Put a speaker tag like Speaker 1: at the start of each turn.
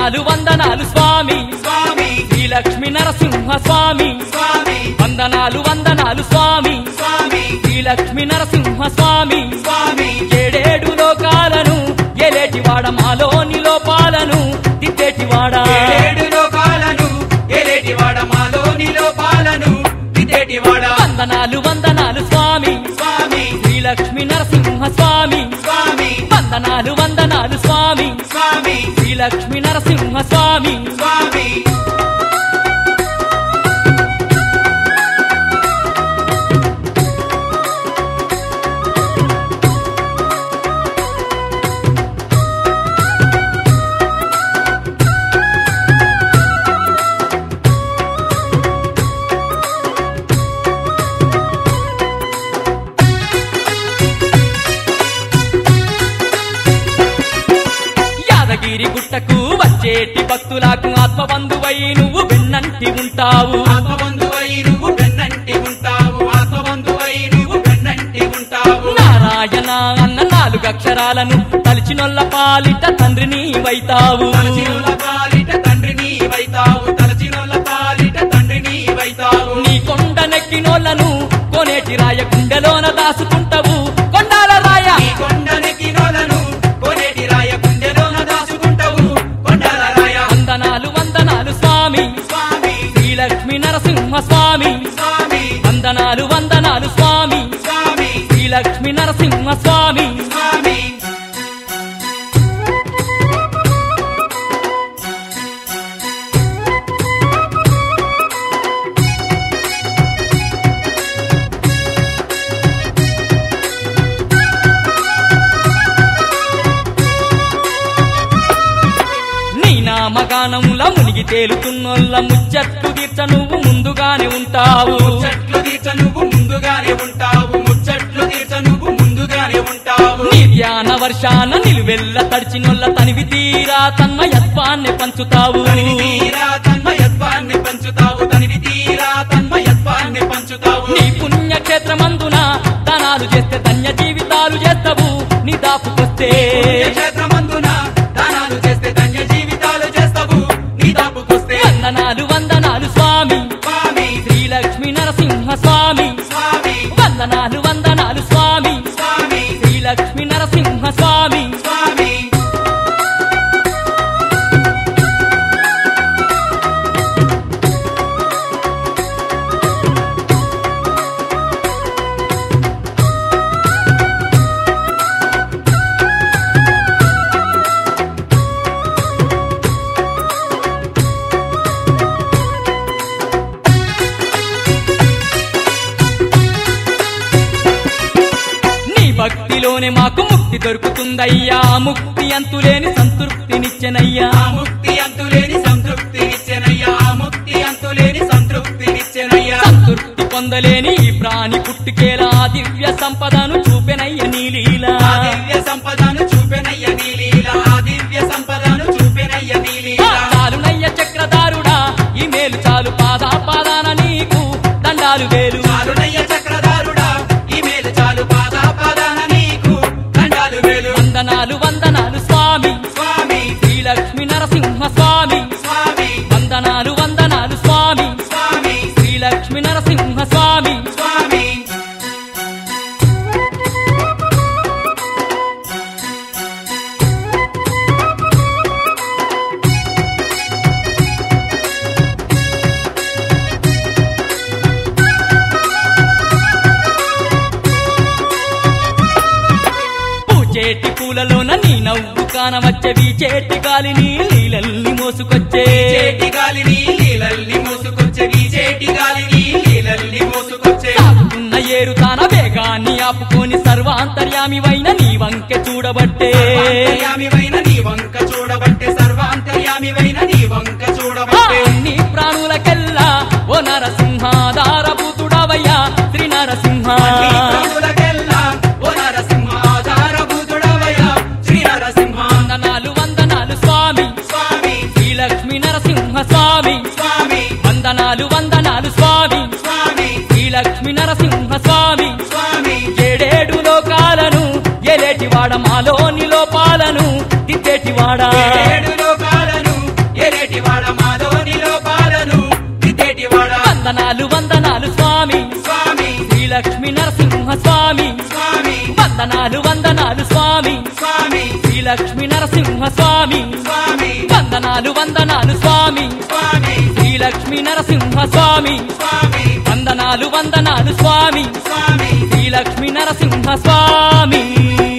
Speaker 1: వందనాలు వందనాలు స్వామి
Speaker 2: స్వామి
Speaker 1: శ్రీ లక్ష్మీ నరసింహ స్వామి
Speaker 2: స్వామి
Speaker 1: వందనాలు వందనాలు స్వామి
Speaker 2: స్వామి
Speaker 1: శ్రీ లక్ష్మీ నరసింహ స్వామి
Speaker 2: స్వామి
Speaker 1: ఏడేడు లోకాలను ఎలేటివాడ మాలోని లోపాలను దిద్దేటివాడా
Speaker 2: ఏడు లోకాలను ఏలేటివాడ మాలోని లోపాలను విదేటివాడ
Speaker 1: వందనాలు వందనాలు స్వామి
Speaker 2: స్వామి
Speaker 1: శ్రీ లక్ష్మీ నరసింహ స్వామి
Speaker 2: స్వామి
Speaker 1: వందనాలు వందనాలు స్వామి
Speaker 2: స్వామి
Speaker 1: శ్రీ లక్ష్మీ నరసింహ స్వామి
Speaker 2: స్వామి
Speaker 1: యాదగిరి గుట్టకు వచ్చేటి భక్తులకు ఆత్మబంధువై నువ్వు వెన్నంటి ఉంటావు
Speaker 2: ఆత్మబంధువై నువ్వు వెన్నంటి ఉంటావు ఆత్మబంధువై నువ్వు వెన్నంటి ఉంటావు
Speaker 1: నారాయణ అన్న నాలుగు అక్షరాలను తలిచినొల్ల పాలిట తండ్రిని వైతావు
Speaker 2: తలచినుల పాలిట తండ్రిని వైతావు తలచినుల పాలిట తండ్రిని వైతావు
Speaker 1: నీ కొండ నెక్కినోళ్లను కొనేటి రాయ గుండెలోన దాసుకుంటావు కొండాల రాయ
Speaker 2: నీ కొండనెక్కి నోలను కొనేటి రాయ గుండెలోన దాచుకుంటావు కొండల రాయ
Speaker 1: వందనాలు వందనాలు స్వామి
Speaker 2: స్వామి
Speaker 1: శ్రీ లక్ష్మీ నరసింహ స్వామి
Speaker 2: స్వామి
Speaker 1: వందనాలు వందనాలు స్వామి
Speaker 2: స్వామి
Speaker 1: శ్రీ లక్ష్మీ నరసింహ స్వామి
Speaker 2: స్వామి
Speaker 1: నీ నామగానముల మునిగి తేలుతున్నోళ్ళ ముచ్చట్లు తీర్చ నువ్వు ముందుగానే ఉంటావు
Speaker 2: ముచ్చట్లు తీర్చ నువ్వు ముందుగానే ఉంటావు ముచ్చట్లు తీర్చ నువ్వు ముందుగానే ఉంటావు
Speaker 1: నీ ధ్యాన వర్షాన నిలువెల్ల తడిచినొల్ల తనివి తీరా తన్మయత్వాన్ని పంచుతావు
Speaker 2: తనివి తీరా తన్మయత్వాన్ని పంచుతావు తనివి తీరా తన్మయత్వాన్ని పంచుతావు
Speaker 1: నీ పుణ్యక్షేత్రమందున దానాలు చేస్తే ధన్య జీవితాలు చేస్తావు నీ దాపుకొస్తే
Speaker 2: క్షేత్రమందున దానాలు చేస్తే ధన్య జీవితాలు చేస్తావు నీ దాపుకొస్తే
Speaker 1: వందనాలు వందనాలు స్వామి
Speaker 2: స్వామి
Speaker 1: శ్రీ లక్ష్మీ నరసింహ స్వామి
Speaker 2: స్వామి
Speaker 1: వందనాలు వందనాలు స్వామి
Speaker 2: స్వామి
Speaker 1: శ్రీ లక్ష్మీ నరసింహ స్వామి
Speaker 2: స్వామి
Speaker 1: నీ భక్తిలోనే మాకు ముక్తి దొరుకుతుందయ్యా ముక్తి అంతులేని సంతృప్తినిచ్చెనయ్యా
Speaker 2: ఆ ముక్తి అంతులేని సంతృప్తినిచ్చెనయ్యా ఆ ముక్తి అంతులేని సంతృప్తినిచ్చెనయ్యా
Speaker 1: సంతృప్తి పొందలేని ఈ ప్రాణి పుట్టుకేలా దివ్య సంపదను చూపెనయ్య నీలీలా
Speaker 2: ఆ దివ్య సంపదను చూపెనయ్య నీలీల ఆ దివ్య సంపదను చూపెనయ్య నీలీల
Speaker 1: చాలునయ్య చక్రధారుడా ఈ మేలు చాలు పాదా పాదాన నీకు దండాలు వేలు
Speaker 2: చాలునయ్య చక్రధారుడా ఈ మేలు చాలు పాదా పాదాన నీకు దండాలు వేలు
Speaker 1: వందనాలు వందనాలు స్వామి
Speaker 2: స్వామి
Speaker 1: శ్రీ లక్ష్మీ నరసింహ స్వామి
Speaker 2: స్వామి
Speaker 1: వందనాలు వందనాలు స్వామి
Speaker 2: స్వామి
Speaker 1: శ్రీ లక్ష్మీ నరసింహ స్వామి
Speaker 2: స్వామి
Speaker 1: పూచేటి పూలలోన నీ నవ్వు కానవచ్చే వీచేటి గాలిని నీళ్ళల్ని మోసుకొచ్చే
Speaker 2: చేటి గాలిని నీలల్ని మోసుకొచ్చే నీ చేటి గాలిని నీలల్ని మోసుకొచ్చే
Speaker 1: సాగుతున్న ఏరు తాన వేగాన్ని ఆపుకొని సర్వాంతర్యామివైన నీ వంకె చూడబట్టే
Speaker 2: సర్వాంతర్యామివైన నీ వంక చూడబట్టే సర్వాంతర్యామివైన నీ వంక చూడబట్టే
Speaker 1: నీ ప్రాణులకెల్లా ఓ నరసింహాధారభూతుడవయ్యా శ్రీ నరసింహ
Speaker 2: నీ ప్రాణులకెల్లా ఓ నరసింహ ఆధారభూతుడవయ్య శ్రీ నరసింహ
Speaker 1: వందనాలు వందనాలు స్వామి
Speaker 2: స్వామి
Speaker 1: శ్రీ లక్ష్మీ నరసింహ స్వామి
Speaker 2: స్వామి
Speaker 1: వందనాలు వందనాలు స్వామి
Speaker 2: స్వామి
Speaker 1: శ్రీ లక్ష్మీ నరసింహ స్వామి
Speaker 2: స్వామి
Speaker 1: ఏడేడు లోకాలను ఎలేటివాడ మాలోని లోపాలను దిద్దేటివాడా
Speaker 2: ఏడు లోకాలను
Speaker 1: వందనాలు వందనాలు స్వామి
Speaker 2: స్వామి
Speaker 1: శ్రీ లక్ష్మీ నరసింహ స్వామి
Speaker 2: స్వామి
Speaker 1: వందనాలు వందనాలు స్వామి
Speaker 2: స్వామి
Speaker 1: శ్రీ లక్ష్మీ నరసింహ స్వామి
Speaker 2: స్వామి
Speaker 1: వందనాలు వందనాలు స్వామి
Speaker 2: స్వామి
Speaker 1: శ్రీ లక్ష్మీ నరసింహ స్వామి
Speaker 2: స్వామి
Speaker 1: వందనాలు వందనాలు స్వామి
Speaker 2: స్వామి
Speaker 1: శ్రీ లక్ష్మీ నరసింహ స్వామి